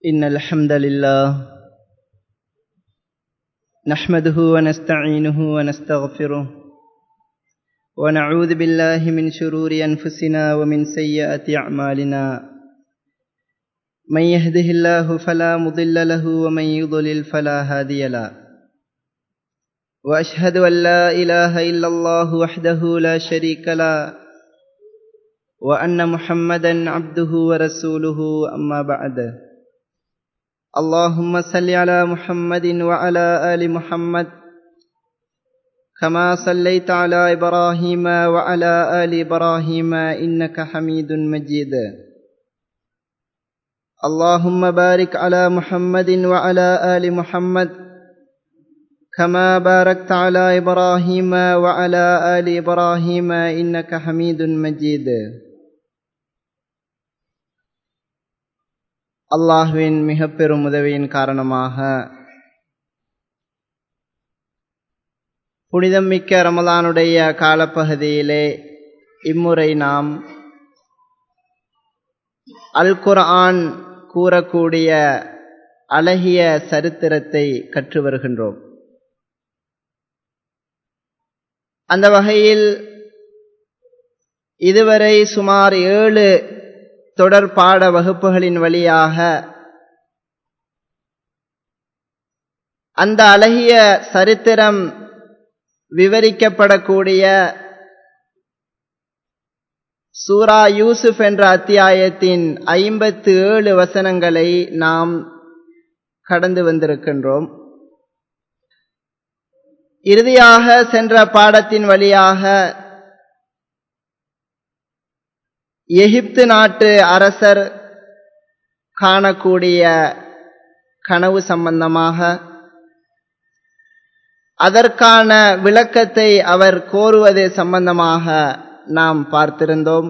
إن الحمد لله نحمده ونستعينه ونستغفره ونعوذ بالله من شرور أنفسنا ومن سيئات أعمالنا من يهده الله فلا مضل له ومن يضلل فلا هادي له وأشهد أن لا إله إلا الله وحده لا شريك له وأن محمدا عبده ورسوله أما بعد اللهم صل على محمد وعلى آل محمد كما صليت على إبراهيم وعلى آل إبراهيم إنك حميد مجيد اللهم بارك على محمد وعلى آل محمد كما باركت على إبراهيم وعلى آل إبراهيم إنك حميد مجيد அல்லாஹுவின் மிக பெரும் உதவியின் காரணமாக புனிதம் மிக்க ரமலானுடைய காலப்பகுதியிலே இம்முறை நாம் அல் குர்ஆன் கூறக்கூடிய அழகிய சரித்திரத்தை கற்று வருகின்றோம் அந்த வகையில் இதுவரை சுமார் ஏழு தொடர் பாட வகுப்புகளின் வழியாக அந்த அழகிய சரித்திரம் விவரிக்கப்படக்கூடிய சூரா யூசுப் என்ற அத்தியாயத்தின் ஐம்பத்து ஏழு வசனங்களை நாம் கடந்து வந்திருக்கின்றோம் இறுதியாக சென்ற பாடத்தின் வழியாக எகிப்து நாட்டு அரசர் காணக்கூடிய கனவு சம்பந்தமாக அதற்கான விளக்கத்தை அவர் கோருவது சம்பந்தமாக நாம் பார்த்திருந்தோம்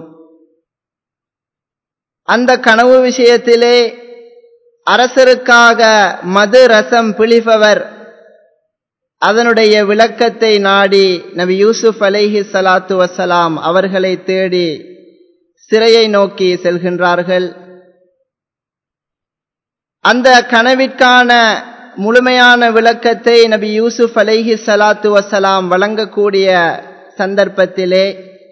அந்த கனவு விஷயத்திலே அரசருக்காக மது ரசம் பிழிப்பவர் அதனுடைய விளக்கத்தை நாடி நபி யூசுப் அலைஹி சலாத்து வசலாம் அவர்களை தேடி சிறையை நோக்கி செல்கின்றார்கள் அந்த கனவிற்கான முழுமையான விளக்கத்தை நபி யூசுப் அலைஹி சலாத்து வசலாம் வழங்கக்கூடிய சந்தர்ப்பத்திலே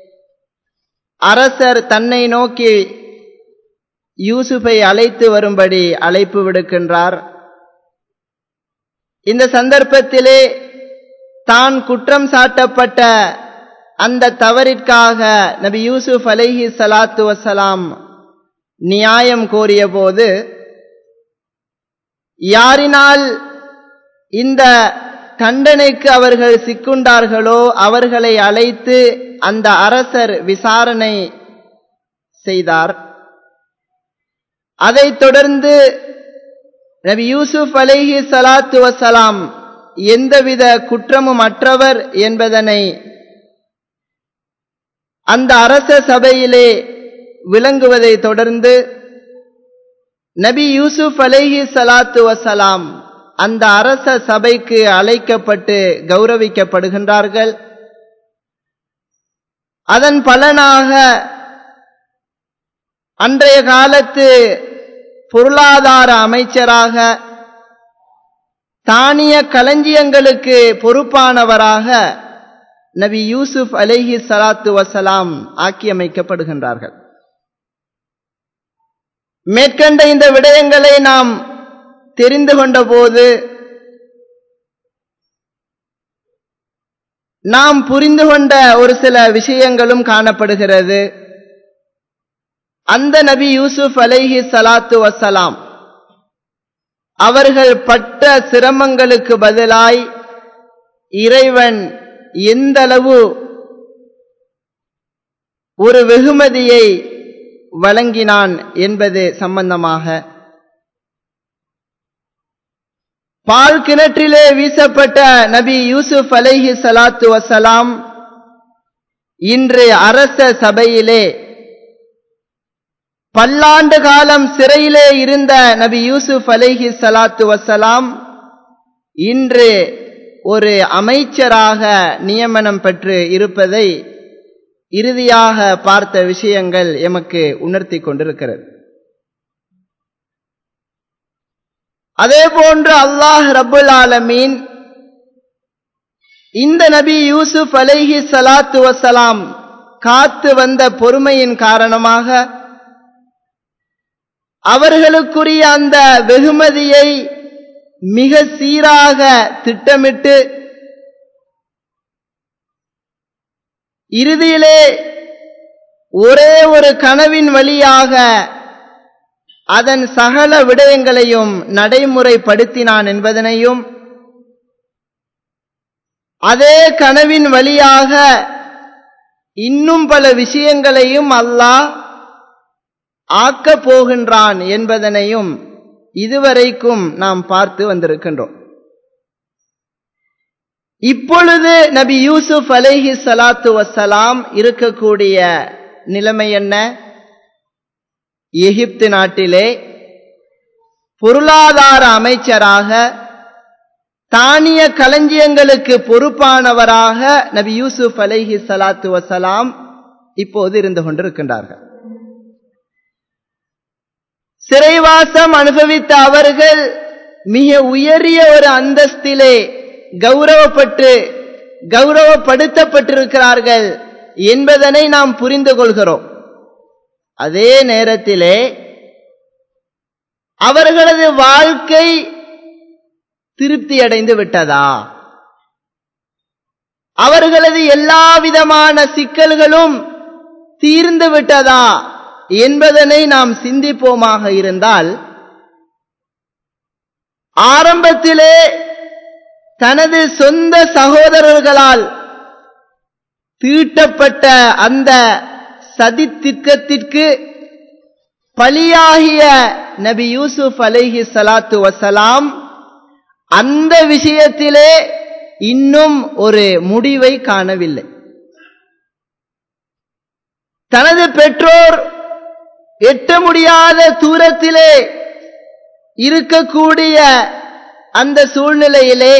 அரசர் தன்னை நோக்கி யூசுஃபை அழைத்து வரும்படி அழைப்பு விடுக்கின்றார் இந்த சந்தர்ப்பத்திலே தான் குற்றம் சாட்டப்பட்ட அந்த தவறிற்காக நபி யூசுப் அலைஹி சலாத்து வசலாம் நியாயம் கோரிய போது யாரினால் இந்த தண்டனைக்கு அவர்கள் சிக்குண்டார்களோ அவர்களை அழைத்து அந்த அரசர் விசாரணை செய்தார் அதைத் தொடர்ந்து நபி யூசுப் அலைஹி சலாத்து வசலாம் எந்தவித குற்றமும் அற்றவர் என்பதனை அந்த அரச சபையிலே விளங்குவதை தொடர்ந்து நபி யூசுப் அலைஹி சலாத்து வசலாம் அந்த அரச சபைக்கு அழைக்கப்பட்டு கௌரவிக்கப்படுகின்றார்கள் அதன் பலனாக அன்றைய காலத்து பொருளாதார அமைச்சராக தானிய களஞ்சியங்களுக்கு பொறுப்பானவராக நபி யூசுப் அலைஹி சலாத்து வசலாம் ஆக்கியமைக்கப்படுகின்றார்கள் மேற்கண்ட இந்த விடயங்களை நாம் தெரிந்து கொண்ட போது நாம் புரிந்து கொண்ட ஒரு சில விஷயங்களும் காணப்படுகிறது அந்த நபி யூசுப் அலைஹி சலாத்து வசலாம் அவர்கள் பட்ட சிரமங்களுக்கு பதிலாய் இறைவன் எந்தளவு ஒரு வெகுமதியை வழங்கினான் என்பது சம்பந்தமாக பால் கிணற்றிலே வீசப்பட்ட நபி யூசுப் அலைஹி சலாத்து வசலாம் இன்று அரச சபையிலே பல்லாண்டு காலம் சிறையிலே இருந்த நபி யூசுப் அலைஹி சலாத்து வசலாம் இன்று ஒரு அமைச்சராக நியமனம் பெற்று இருப்பதை இறுதியாக பார்த்த விஷயங்கள் எமக்கு உணர்த்தி கொண்டிருக்கிறது அதே போன்று அல்லாஹ் ரபுல் ஆலமீன் இந்த நபி யூசுப் அலைஹி சலாத்து வசலாம் காத்து வந்த பொறுமையின் காரணமாக அவர்களுக்குரிய அந்த வெகுமதியை மிக சீராக திட்டமிட்டு இறுதியிலே ஒரே ஒரு கனவின் வழியாக அதன் சகல விடயங்களையும் நடைமுறைப்படுத்தினான் என்பதனையும் அதே கனவின் வழியாக இன்னும் பல விஷயங்களையும் அல்லாஹ் ஆக்கப் போகின்றான் என்பதனையும் இதுவரைக்கும் நாம் பார்த்து வந்திருக்கின்றோம் இப்பொழுது நபி யூசுப் அலைஹி சலாத்து வசலாம் இருக்கக்கூடிய நிலைமை என்ன எகிப்து நாட்டிலே பொருளாதார அமைச்சராக தானிய களஞ்சியங்களுக்கு பொறுப்பானவராக நபி யூசுப் அலைஹி சலாத்து வசலாம் இப்போது இருந்து கொண்டிருக்கின்றார்கள் சிறைவாசம் அனுபவித்த அவர்கள் மிக உயரிய ஒரு அந்தஸ்திலே கௌரவப்பட்டு கௌரவப்படுத்தப்பட்டிருக்கிறார்கள் என்பதனை நாம் புரிந்து கொள்கிறோம் அதே நேரத்திலே அவர்களது வாழ்க்கை திருப்தி அடைந்து விட்டதா அவர்களது எல்லா விதமான சிக்கல்களும் தீர்ந்து விட்டதா என்பதனை நாம் சிந்திப்போமாக இருந்தால் ஆரம்பத்திலே தனது சொந்த சகோதரர்களால் தீட்டப்பட்ட அந்த சதித்திற்கத்திற்கு பலியாகிய நபி யூசுப் அலைஹி சலாத்து வசலாம் அந்த விஷயத்திலே இன்னும் ஒரு முடிவை காணவில்லை தனது பெற்றோர் எட்ட முடியாத தூரத்திலே இருக்கக்கூடிய அந்த சூழ்நிலையிலே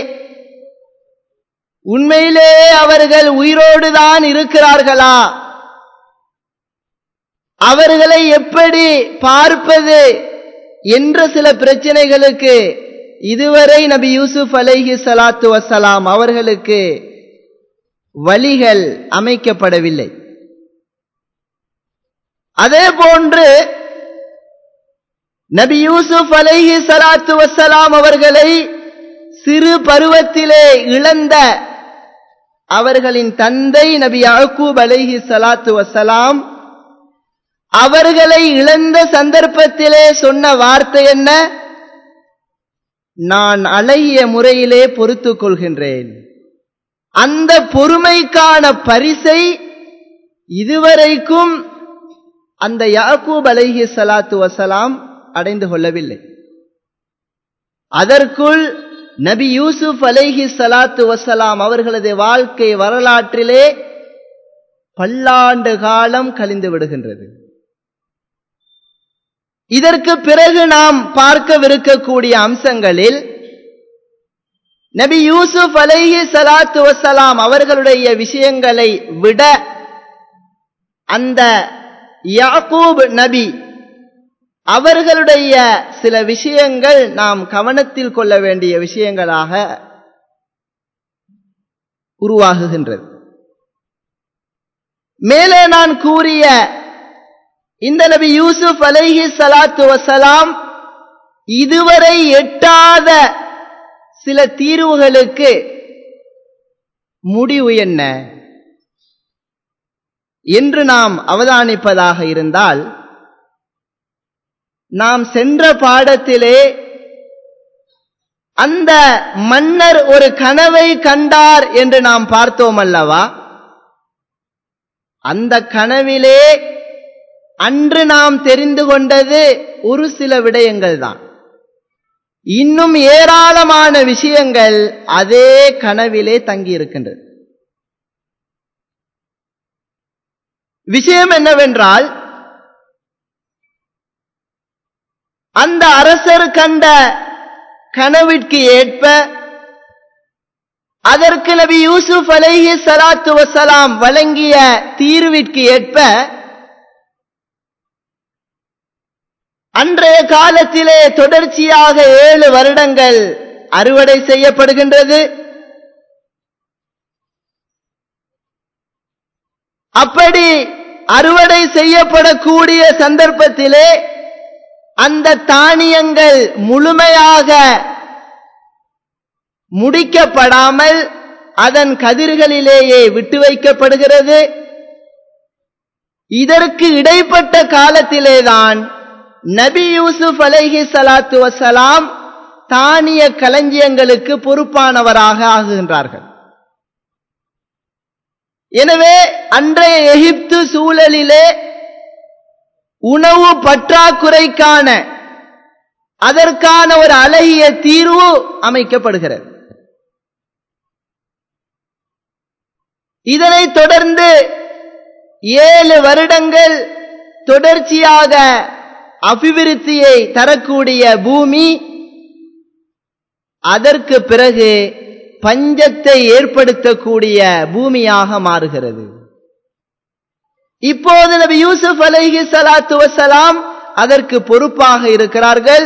உண்மையிலே அவர்கள் உயிரோடுதான் இருக்கிறார்களா அவர்களை எப்படி பார்ப்பது என்ற சில பிரச்சனைகளுக்கு இதுவரை நபி யூசுப் அலைஹி சலாத்து வசலாம் அவர்களுக்கு வழிகள் அமைக்கப்படவில்லை அதே போன்று நபி யூசுப் அலைஹி சலாத்து வசலாம் அவர்களை சிறு பருவத்திலே இழந்த அவர்களின் தந்தை நபி யாக்கூப் அலைஹி சலாத்து வசலாம் அவர்களை இழந்த சந்தர்ப்பத்திலே சொன்ன வார்த்தை என்ன நான் அழகிய முறையிலே பொறுத்துக் கொள்கின்றேன் அந்த பொறுமைக்கான பரிசை இதுவரைக்கும் அந்த யாக்கூப் அலைஹி சலாத்து வசலாம் அடைந்து கொள்ளவில்லை அதற்குள் நபி யூசுப் அலைஹி சலாத்து வசலாம் அவர்களது வாழ்க்கை வரலாற்றிலே பல்லாண்டு காலம் கழிந்து விடுகின்றது இதற்கு பிறகு நாம் பார்க்கவிருக்கக்கூடிய அம்சங்களில் நபி யூசுப் அலைஹி சலாத்து வசலாம் அவர்களுடைய விஷயங்களை விட அந்த யாக்கூப் நபி அவர்களுடைய சில விஷயங்கள் நாம் கவனத்தில் கொள்ள வேண்டிய விஷயங்களாக உருவாகுகின்றது மேலே நான் கூறிய இந்த நபி யூசுப் அலைஹி சலாத்து வசலாம் இதுவரை எட்டாத சில தீர்வுகளுக்கு முடிவு என்ன என்று நாம் அவதானிப்பதாக இருந்தால் நாம் சென்ற பாடத்திலே அந்த மன்னர் ஒரு கனவை கண்டார் என்று நாம் பார்த்தோம் அல்லவா அந்த கனவிலே அன்று நாம் தெரிந்து கொண்டது ஒரு சில விடயங்கள் தான் இன்னும் ஏராளமான விஷயங்கள் அதே கனவிலே தங்கி இருக்கின்றது விஷயம் என்னவென்றால் அந்த அரசர் கண்ட கனவிற்கு ஏற்ப அதற்கு நபி யூசுப் அலைஹி சலாத்து வசலாம் வழங்கிய தீர்விற்கு ஏற்ப அன்றைய காலத்திலே தொடர்ச்சியாக ஏழு வருடங்கள் அறுவடை செய்யப்படுகின்றது அப்படி அறுவடை செய்யப்படக்கூடிய சந்தர்ப்பத்திலே அந்த தானியங்கள் முழுமையாக முடிக்கப்படாமல் அதன் கதிர்களிலேயே விட்டு வைக்கப்படுகிறது இதற்கு இடைப்பட்ட காலத்திலேதான் நபி யூசுப் அலைஹி சலாத்து வசலாம் தானிய களஞ்சியங்களுக்கு பொறுப்பானவராக ஆகுகின்றார்கள் எனவே அன்றைய எகிப்து சூழலிலே உணவு பற்றாக்குறைக்கான அதற்கான ஒரு அழகிய தீர்வு அமைக்கப்படுகிறது இதனைத் தொடர்ந்து ஏழு வருடங்கள் தொடர்ச்சியாக அபிவிருத்தியை தரக்கூடிய பூமி அதற்கு பிறகு பஞ்சத்தை ஏற்படுத்தக்கூடிய பூமியாக மாறுகிறது இப்போது நபி யூசுப் அலைஹி சலாத்து வசலாம் அதற்கு பொறுப்பாக இருக்கிறார்கள்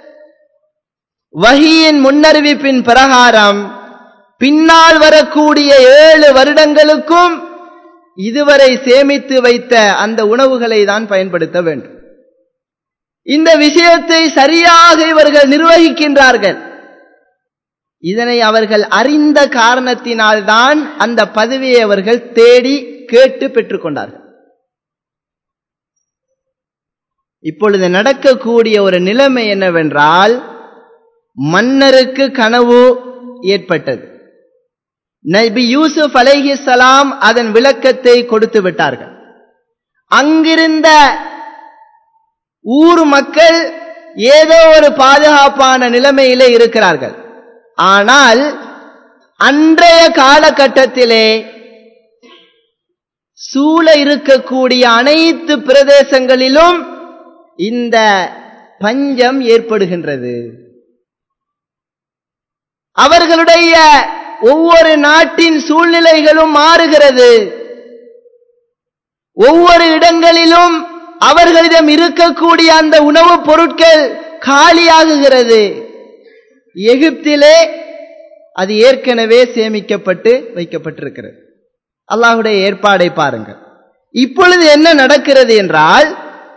வகியின் முன்னறிவிப்பின் பிரகாரம் பின்னால் வரக்கூடிய ஏழு வருடங்களுக்கும் இதுவரை சேமித்து வைத்த அந்த உணவுகளை தான் பயன்படுத்த வேண்டும் இந்த விஷயத்தை சரியாக இவர்கள் நிர்வகிக்கின்றார்கள் இதனை அவர்கள் அறிந்த காரணத்தினால்தான் அந்த பதவியை அவர்கள் தேடி கேட்டு பெற்றுக்கொண்டார்கள் இப்பொழுது நடக்கக்கூடிய ஒரு நிலைமை என்னவென்றால் மன்னருக்கு கனவு ஏற்பட்டது நபி யூசுப் அலைஹிசலாம் அதன் விளக்கத்தை கொடுத்து விட்டார்கள் அங்கிருந்த ஊர் மக்கள் ஏதோ ஒரு பாதுகாப்பான நிலைமையிலே இருக்கிறார்கள் ஆனால் அன்றைய காலகட்டத்திலே சூழ இருக்கக்கூடிய அனைத்து பிரதேசங்களிலும் இந்த பஞ்சம் ஏற்படுகின்றது அவர்களுடைய ஒவ்வொரு நாட்டின் சூழ்நிலைகளும் மாறுகிறது ஒவ்வொரு இடங்களிலும் அவர்களிடம் இருக்கக்கூடிய அந்த உணவுப் பொருட்கள் காலியாகுகிறது எகிப்திலே அது ஏற்கனவே சேமிக்கப்பட்டு வைக்கப்பட்டிருக்கிறது அல்லாஹுடைய ஏற்பாடை பாருங்கள் இப்பொழுது என்ன நடக்கிறது என்றால்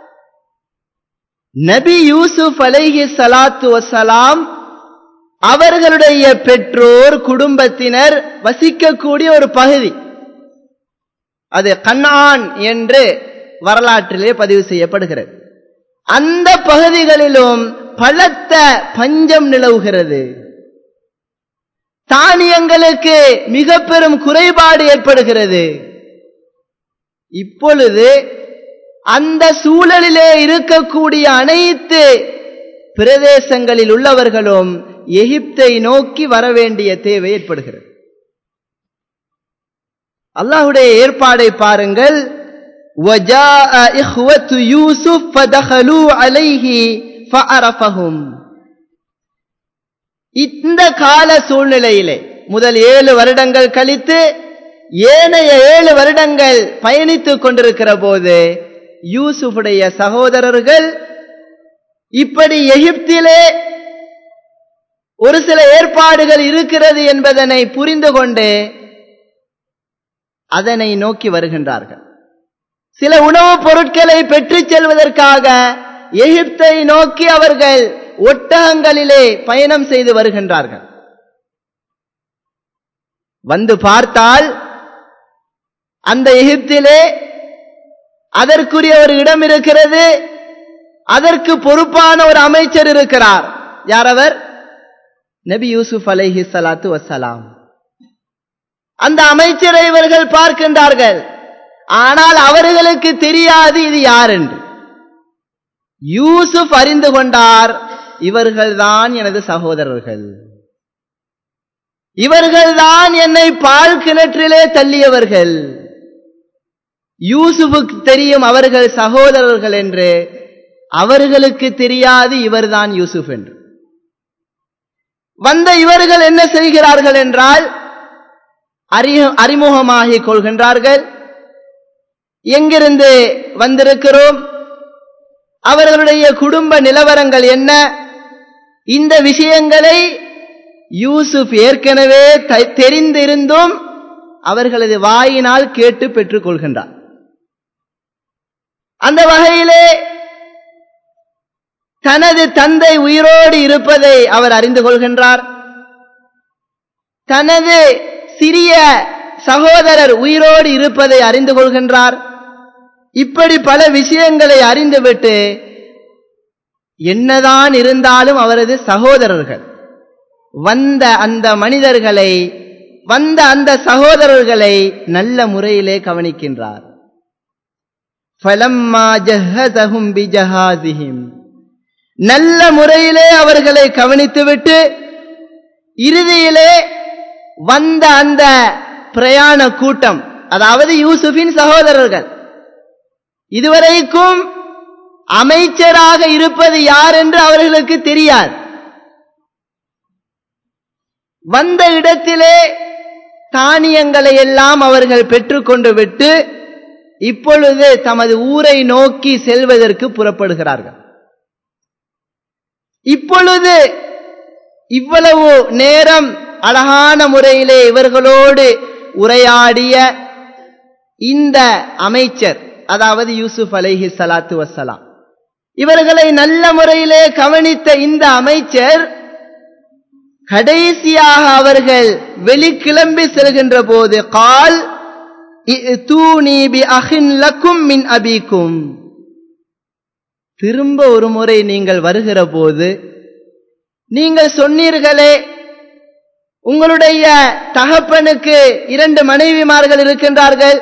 நபி யூசுப் அலைஹி சலாத்து வசலாம் அவர்களுடைய பெற்றோர் குடும்பத்தினர் வசிக்கக்கூடிய ஒரு பகுதி அது கண்ணான் என்று வரலாற்றிலே பதிவு செய்யப்படுகிறது அந்த பகுதிகளிலும் பலத்த பஞ்சம் நிலவுகிறது தானியங்களுக்கு மிக பெரும் குறைபாடு ஏற்படுகிறது இப்பொழுது அந்த சூழலிலே இருக்கக்கூடிய அனைத்து பிரதேசங்களில் உள்ளவர்களும் எகிப்தை நோக்கி வர வேண்டிய தேவை ஏற்படுகிறது அல்லாஹுடைய ஏற்பாடை பாருங்கள் وجاء إخوة يوسف فدخلوا عليه فعرفهم இந்த கால சூழ்நிலையிலே முதல் ஏழு வருடங்கள் கழித்து ஏனைய ஏழு வருடங்கள் பயணித்துக் கொண்டிருக்கிற போது யூசுஃபுடைய சகோதரர்கள் இப்படி எகிப்திலே ஒரு சில ஏற்பாடுகள் இருக்கிறது என்பதனை புரிந்து கொண்டு அதனை நோக்கி வருகின்றார்கள் சில உணவுப் பொருட்களை பெற்றுச் செல்வதற்காக எகிப்தை நோக்கி அவர்கள் ஒட்டகங்களிலே பயணம் செய்து வருகின்றார்கள் வந்து பார்த்தால் அந்த எகிப்திலே அதற்குரிய ஒரு இடம் இருக்கிறது அதற்கு பொறுப்பான ஒரு அமைச்சர் இருக்கிறார் யார் அவர் நபி யூசுப் அலைஹி சலாத்து வசலாம் அந்த அமைச்சரை இவர்கள் பார்க்கின்றார்கள் ஆனால் அவர்களுக்கு தெரியாது இது யார் என்று யூசுப் அறிந்து கொண்டார் இவர்கள்தான் எனது சகோதரர்கள் இவர்கள்தான் என்னை பால் கிணற்றிலே தள்ளியவர்கள் யூசுஃபுக்கு தெரியும் அவர்கள் சகோதரர்கள் என்று அவர்களுக்கு தெரியாது இவர்தான் யூசுப் என்று வந்த இவர்கள் என்ன செய்கிறார்கள் என்றால் அறிமுகமாகிக் கொள்கின்றார்கள் எங்கிருந்து வந்திருக்கிறோம் அவர்களுடைய குடும்ப நிலவரங்கள் என்ன இந்த விஷயங்களை யூசுப் ஏற்கனவே தெரிந்திருந்தும் அவர்களது வாயினால் கேட்டு பெற்றுக் கொள்கின்றார் அந்த வகையிலே தனது தந்தை உயிரோடு இருப்பதை அவர் அறிந்து கொள்கின்றார் தனது சிறிய சகோதரர் உயிரோடு இருப்பதை அறிந்து கொள்கின்றார் இப்படி பல விஷயங்களை அறிந்துவிட்டு என்னதான் இருந்தாலும் அவரது சகோதரர்கள் வந்த அந்த மனிதர்களை வந்த அந்த சகோதரர்களை நல்ல முறையிலே கவனிக்கின்றார் நல்ல முறையிலே அவர்களை கவனித்துவிட்டு இறுதியிலே வந்த அந்த பிரயாண கூட்டம் அதாவது யூசுஃபின் சகோதரர்கள் இதுவரைக்கும் அமைச்சராக இருப்பது யார் என்று அவர்களுக்கு தெரியாது வந்த இடத்திலே தானியங்களை எல்லாம் அவர்கள் பெற்றுக்கொண்டு விட்டு இப்பொழுது தமது ஊரை நோக்கி செல்வதற்கு புறப்படுகிறார்கள் இப்பொழுது இவ்வளவு நேரம் அழகான முறையிலே இவர்களோடு உரையாடிய இந்த அமைச்சர் அதாவது யூசுப் அலைஹி சலாத்து வசலாம் இவர்களை நல்ல முறையிலே கவனித்த இந்த அமைச்சர் கடைசியாக அவர்கள் வெளிக்கிளம்பி செல்கின்ற போது கால் மின் அபிக்கும் திரும்ப ஒரு முறை நீங்கள் வருகிற போது நீங்கள் சொன்னீர்களே உங்களுடைய தகப்பனுக்கு இரண்டு மனைவிமார்கள் இருக்கின்றார்கள்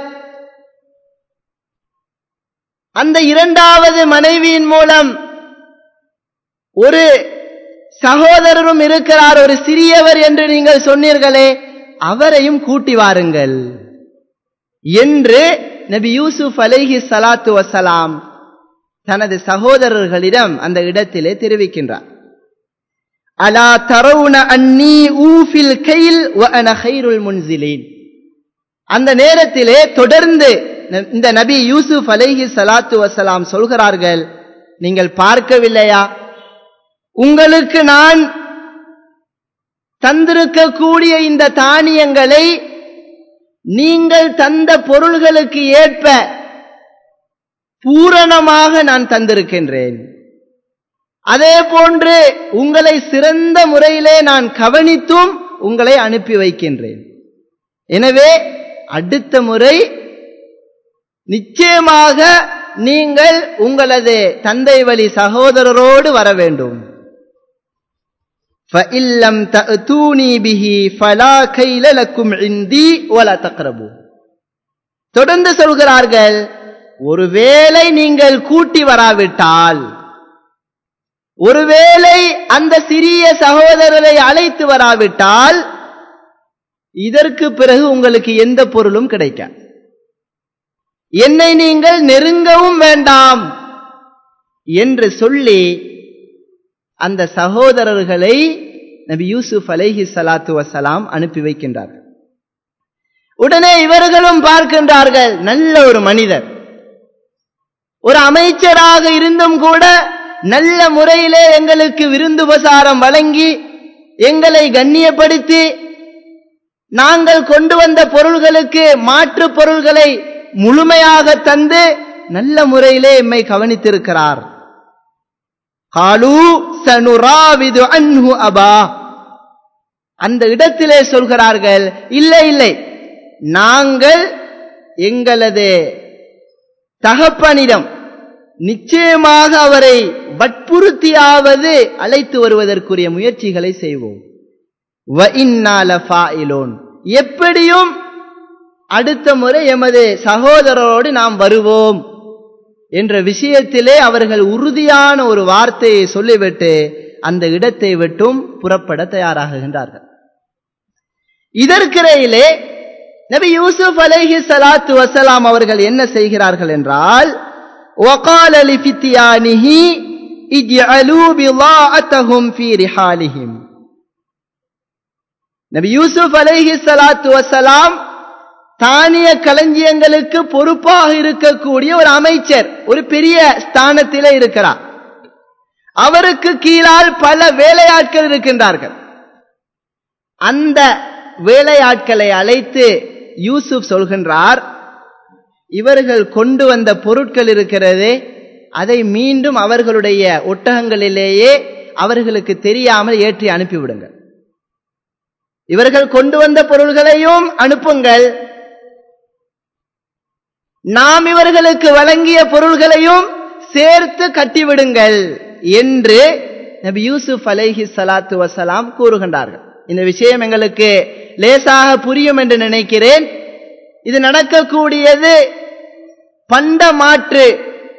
அந்த இரண்டாவது மனைவியின் மூலம் ஒரு சகோதரரும் இருக்கிறார் ஒரு சிறியவர் என்று நீங்கள் சொன்னீர்களே அவரையும் கூட்டி வாருங்கள் என்று நபி யூசுப் அலைஹி சலாத்து வசலாம் தனது சகோதரர்களிடம் அந்த இடத்திலே தெரிவிக்கின்றார் அலா தரவுன அன்னி ஊஃபில் கைல் வஅன கைருல் முன்சிலீன் அந்த நேரத்திலே தொடர்ந்து இந்த நபி யூசுப் அலைஹி சலாத்து வசலாம் சொல்கிறார்கள் நீங்கள் பார்க்கவில்லையா உங்களுக்கு நான் தந்திருக்கக்கூடிய இந்த தானியங்களை நீங்கள் தந்த பொருள்களுக்கு ஏற்ப பூரணமாக நான் தந்திருக்கின்றேன் அதே போன்று உங்களை சிறந்த முறையிலே நான் கவனித்தும் உங்களை அனுப்பி வைக்கின்றேன் எனவே அடுத்த முறை நிச்சயமாக நீங்கள் உங்களது தந்தை வழி சகோதரரோடு வர வேண்டும் فَإِلَّمْ تَأْتُونِي بِهِ فَلَا كَيْلَ لَكُمْ عِنْدِي وَلَا تَقْرَبُوا தொடர்ந்து சொல்கிறார்கள் ஒருவேளை நீங்கள் கூட்டி வராவிட்டால் ஒருவேளை அந்த சிறிய சகோதரரை அழைத்து வராவிட்டால் இதற்கு பிறகு உங்களுக்கு எந்த பொருளும் கிடைக்காது என்னை நீங்கள் நெருங்கவும் வேண்டாம் என்று சொல்லி அந்த சகோதரர்களை நபி யூசுப் அலைஹி சலாத்து வசலாம் அனுப்பி வைக்கின்றார்கள் உடனே இவர்களும் பார்க்கின்றார்கள் நல்ல ஒரு மனிதர் ஒரு அமைச்சராக இருந்தும் கூட நல்ல முறையிலே எங்களுக்கு விருந்து உபசாரம் வழங்கி எங்களை கண்ணியப்படுத்தி நாங்கள் கொண்டு வந்த பொருள்களுக்கு மாற்று பொருள்களை முழுமையாக தந்து நல்ல முறையிலே எம்மை கவனித்திருக்கிறார் காலு சனுராவிது அன்ஹு அபா அந்த இடத்திலே சொல்கிறார்கள் இல்லை இல்லை நாங்கள் எங்களது தகப்பனிடம் நிச்சயமாக அவரை வற்புறுத்தியாவது அழைத்து வருவதற்குரிய முயற்சிகளை செய்வோம் எப்படியும் அடுத்த முறை எமது சகோதரரோடு நாம் வருவோம் என்ற விஷயத்திலே அவர்கள் உறுதியான ஒரு வார்த்தையை சொல்லிவிட்டு அந்த இடத்தை விட்டும் புறப்பட தயாராகுகின்றார்கள் இதற்கிடையிலே நபி யூசுப் அலைஹி சலாத்து வசலாம் அவர்கள் என்ன செய்கிறார்கள் என்றால் وقال لفتيانه اجعلوا بضاعتهم في رحالهم நபி யூசுப் அலைஹி சலாத்து வசலாம் தானிய களஞ்சியங்களுக்கு பொறுப்பாக இருக்கக்கூடிய ஒரு அமைச்சர் ஒரு பெரிய ஸ்தானத்திலே இருக்கிறார் அவருக்கு கீழால் பல வேலையாட்கள் இருக்கின்றார்கள் அந்த வேலையாட்களை அழைத்து யூசுப் சொல்கின்றார் இவர்கள் கொண்டு வந்த பொருட்கள் இருக்கிறதே அதை மீண்டும் அவர்களுடைய ஒட்டகங்களிலேயே அவர்களுக்கு தெரியாமல் ஏற்றி அனுப்பிவிடுங்கள் இவர்கள் கொண்டு வந்த பொருள்களையும் அனுப்புங்கள் நாம் இவர்களுக்கு வழங்கிய பொருள்களையும் சேர்த்து கட்டிவிடுங்கள் என்று நபி யூசுப் அலைஹி சலாத்து வசலாம் கூறுகின்றார்கள் இந்த விஷயம் எங்களுக்கு லேசாக புரியும் என்று நினைக்கிறேன் இது நடக்கக்கூடியது பண்ட மாற்று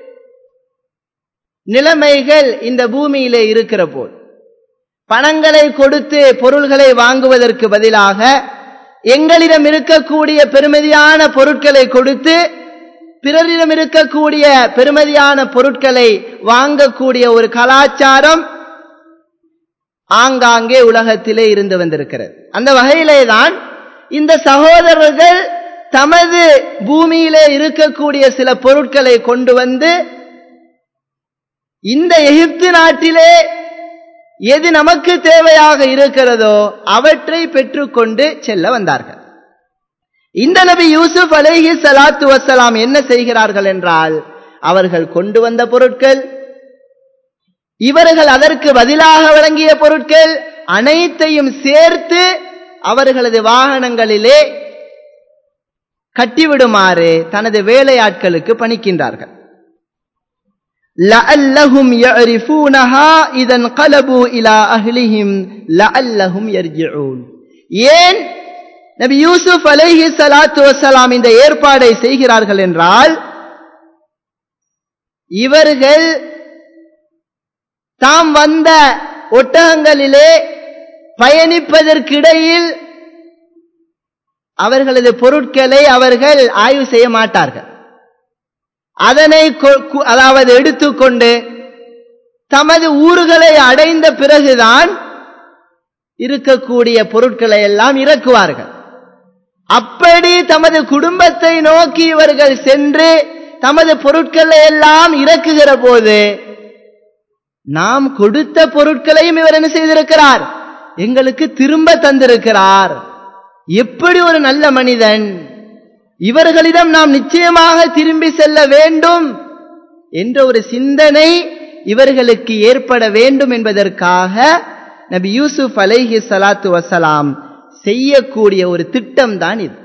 நிலைமைகள் இந்த பூமியிலே இருக்கிற போது பணங்களை கொடுத்து பொருள்களை வாங்குவதற்கு பதிலாக எங்களிடம் இருக்கக்கூடிய பெருமதியான பொருட்களை கொடுத்து பிறரிடம் இருக்கக்கூடிய பெருமதியான பொருட்களை வாங்கக்கூடிய ஒரு கலாச்சாரம் ஆங்காங்கே உலகத்திலே இருந்து வந்திருக்கிறது அந்த வகையிலே தான் இந்த சகோதரர்கள் தமது பூமியிலே இருக்கக்கூடிய சில பொருட்களை கொண்டு வந்து இந்த எகிப்து நாட்டிலே எது நமக்கு தேவையாக இருக்கிறதோ அவற்றை பெற்றுக்கொண்டு செல்ல வந்தார்கள் இந்த நபி யூசுப் அலேஹி சலாத்து வசலாம் என்ன செய்கிறார்கள் என்றால் அவர்கள் கொண்டு வந்த பொருட்கள் இவர்கள் அதற்கு பதிலாக வழங்கிய பொருட்கள் அனைத்தையும் சேர்த்து அவர்களது வாகனங்களிலே கட்டிவிடுமாறு தனது வேலையாட்களுக்கு பணிக்கின்றார்கள் لعلهم يعرفونها اذا انقلبوا الى اهلهم لعلهم يرجعون ஏன் நபி யூசுப் அலைஹி சலாத்து வசலாம் இந்த ஏற்பாடை செய்கிறார்கள் என்றால் இவர்கள் தாம் வந்த ஒட்டகங்களிலே பயணிப்பதற்கிடையில் அவர்களது பொருட்களை அவர்கள் ஆய்வு செய்ய மாட்டார்கள் அதனை அதாவது எடுத்துக்கொண்டு தமது ஊர்களை அடைந்த பிறகுதான் இருக்கக்கூடிய பொருட்களை எல்லாம் இறக்குவார்கள் அப்படி தமது குடும்பத்தை நோக்கி இவர்கள் சென்று தமது பொருட்களை எல்லாம் இறக்குகிற போது நாம் கொடுத்த பொருட்களையும் இவர் என்ன செய்திருக்கிறார் எங்களுக்கு திரும்ப தந்திருக்கிறார் எப்படி ஒரு நல்ல மனிதன் இவர்களிடம் நாம் நிச்சயமாக திரும்பி செல்ல வேண்டும் என்ற ஒரு சிந்தனை இவர்களுக்கு ஏற்பட வேண்டும் என்பதற்காக நபி யூசுப் அலைஹி சலாத்து வசலாம் செய்யக்கூடிய ஒரு திட்டம் தான் இது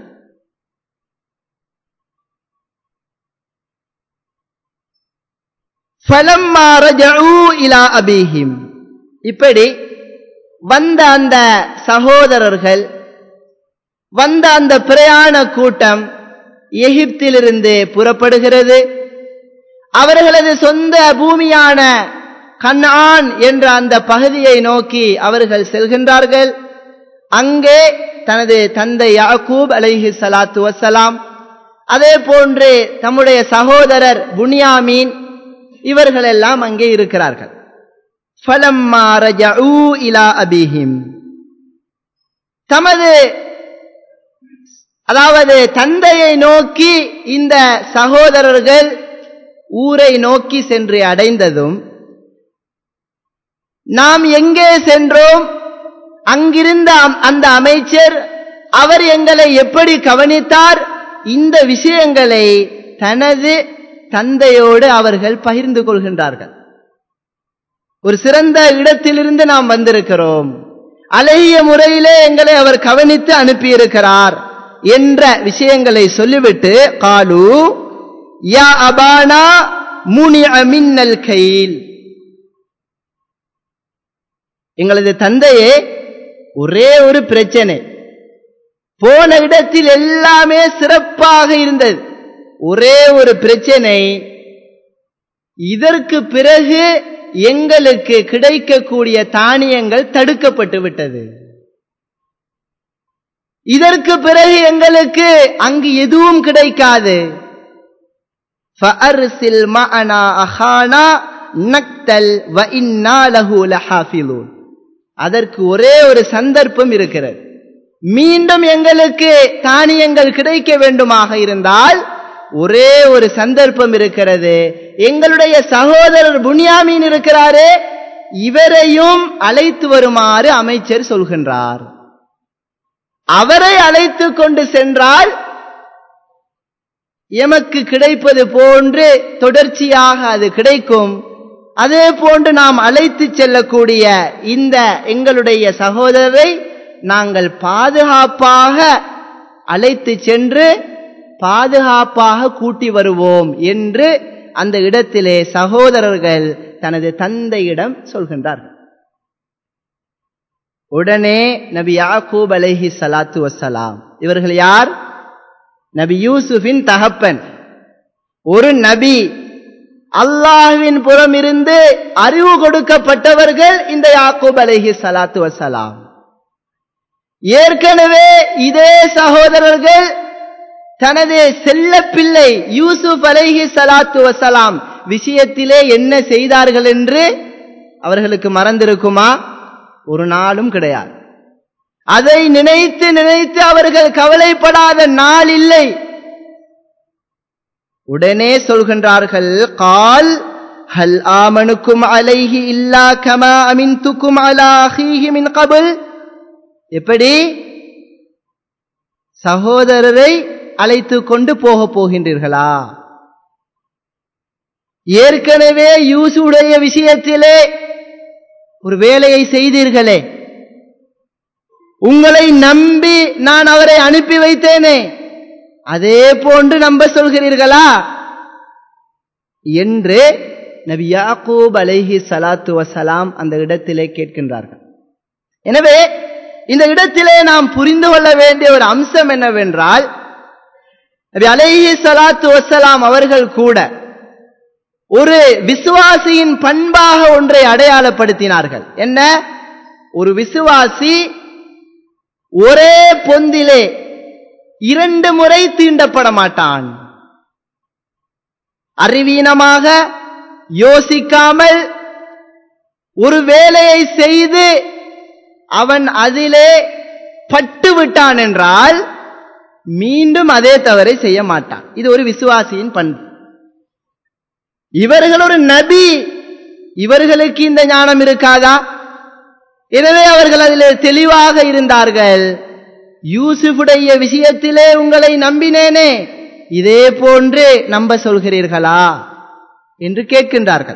இப்படி வந்த அந்த சகோதரர்கள் வந்த அந்த பிரயாண கூட்டம் எகிப்திலிருந்து புறப்படுகிறது அவர்களது சொந்த பூமியான கண்ணான் என்ற அந்த பகுதியை நோக்கி அவர்கள் செல்கின்றார்கள் அங்கே தனது தந்தை யாக்கூப் அலைஹி சலாத்து வசலாம் அதே போன்று தம்முடைய சகோதரர் புனியாமீன் இவர்கள் எல்லாம் அங்கே இருக்கிறார்கள் தமது அதாவது தந்தையை நோக்கி இந்த சகோதரர்கள் ஊரை நோக்கி சென்று அடைந்ததும் நாம் எங்கே சென்றோம் அங்கிருந்த அந்த அமைச்சர் அவர் எங்களை எப்படி கவனித்தார் இந்த விஷயங்களை தனது தந்தையோடு அவர்கள் பகிர்ந்து கொள்கின்றார்கள் ஒரு சிறந்த இடத்திலிருந்து நாம் வந்திருக்கிறோம் அழகிய முறையிலே எங்களை அவர் கவனித்து அனுப்பியிருக்கிறார் என்ற விஷயங்களை சொல்லிவிட்டு காலு யா அபானா முனி அமின்னல் கையில் எங்களது தந்தையே ஒரே ஒரு பிரச்சனை போன இடத்தில் எல்லாமே சிறப்பாக இருந்தது ஒரே ஒரு பிரச்சனை இதற்கு பிறகு எங்களுக்கு கிடைக்கக்கூடிய தானியங்கள் தடுக்கப்பட்டு விட்டது இதற்கு பிறகு எங்களுக்கு அங்கு எதுவும் கிடைக்காது فأرسل معنا أخانا نقتل وإنا له لحافظون அதற்கு ஒரே ஒரு சந்தர்ப்பம் இருக்கிறது மீண்டும் எங்களுக்கு தானியங்கள் கிடைக்க வேண்டுமாக இருந்தால் ஒரே ஒரு சந்தர்ப்பம் இருக்கிறது எங்களுடைய சகோதரர் புனியாமீன் இருக்கிறாரே இவரையும் அழைத்து வருமாறு அமைச்சர் சொல்கின்றார் அவரை அழைத்து கொண்டு சென்றால் எமக்கு கிடைப்பது போன்று தொடர்ச்சியாக அது கிடைக்கும் அதே போன்று நாம் அழைத்து செல்லக்கூடிய இந்த எங்களுடைய சகோதரரை நாங்கள் பாதுகாப்பாக அழைத்து சென்று பாதுகாப்பாக கூட்டி வருவோம் என்று அந்த இடத்திலே சகோதரர்கள் தனது தந்தையிடம் சொல்கின்றார்கள் உடனே நபி யாக்கூப் அலைஹி சலாத்து வசலாம் இவர்கள் யார் நபி யூசுஃபின் தகப்பன் ஒரு நபி அல்லாஹ்வின் புறம் இருந்து அறிவு கொடுக்கப்பட்டவர்கள் இந்த யாக்கூப் அலைஹி சலாத்து வசலாம் ஏற்கனவே இதே சகோதரர்கள் தனது செல்ல பிள்ளை யூசுப் அலைஹி சலாத்து வசலாம் விஷயத்திலே என்ன செய்தார்கள் என்று அவர்களுக்கு மறந்திருக்குமா ஒரு நாளும் கிடையாது அதை நினைத்து நினைத்து அவர்கள் கவலைப்படாத நாள் இல்லை உடனே சொல்கின்றார்கள் கால் ஹல் ஆமனுக்கும் அலைஹி இல்லா கமா அமின்துக்கும் அலா அஹீஹி மின் கபுல் எப்படி சகோதரரை அழைத்து கொண்டு போக போகின்றீர்களா ஏற்கனவே யூசுடைய விஷயத்திலே ஒரு வேலையை செய்தீர்களே உங்களை நம்பி நான் அவரை அனுப்பி வைத்தேனே அதே போன்று நம்ப சொல்கிறீர்களா என்று நபி யாக்கூப் அலைஹி சலாத்து வசலாம் அந்த இடத்திலே கேட்கின்றார்கள் எனவே இந்த இடத்திலே நாம் புரிந்து கொள்ள வேண்டிய ஒரு அம்சம் என்னவென்றால் நபி அலைஹி சலாத்து வசலாம் அவர்கள் கூட ஒரு விசுவாசியின் பண்பாக ஒன்றை அடையாளப்படுத்தினார்கள் என்ன ஒரு விசுவாசி ஒரே பொந்திலே இரண்டு முறை தீண்டப்பட மாட்டான் அறிவீனமாக யோசிக்காமல் ஒரு வேலையை செய்து அவன் அதிலே பட்டு விட்டான் என்றால் மீண்டும் அதே தவறை செய்ய மாட்டான் இது ஒரு விசுவாசியின் பண்பு இவர்கள் ஒரு நபி இவர்களுக்கு இந்த ஞானம் இருக்காதா எனவே அவர்கள் அதில் தெளிவாக இருந்தார்கள் யூசுஃபுடைய விஷயத்திலே உங்களை நம்பினேனே இதே போன்று நம்ப சொல்கிறீர்களா என்று கேட்கின்றார்கள்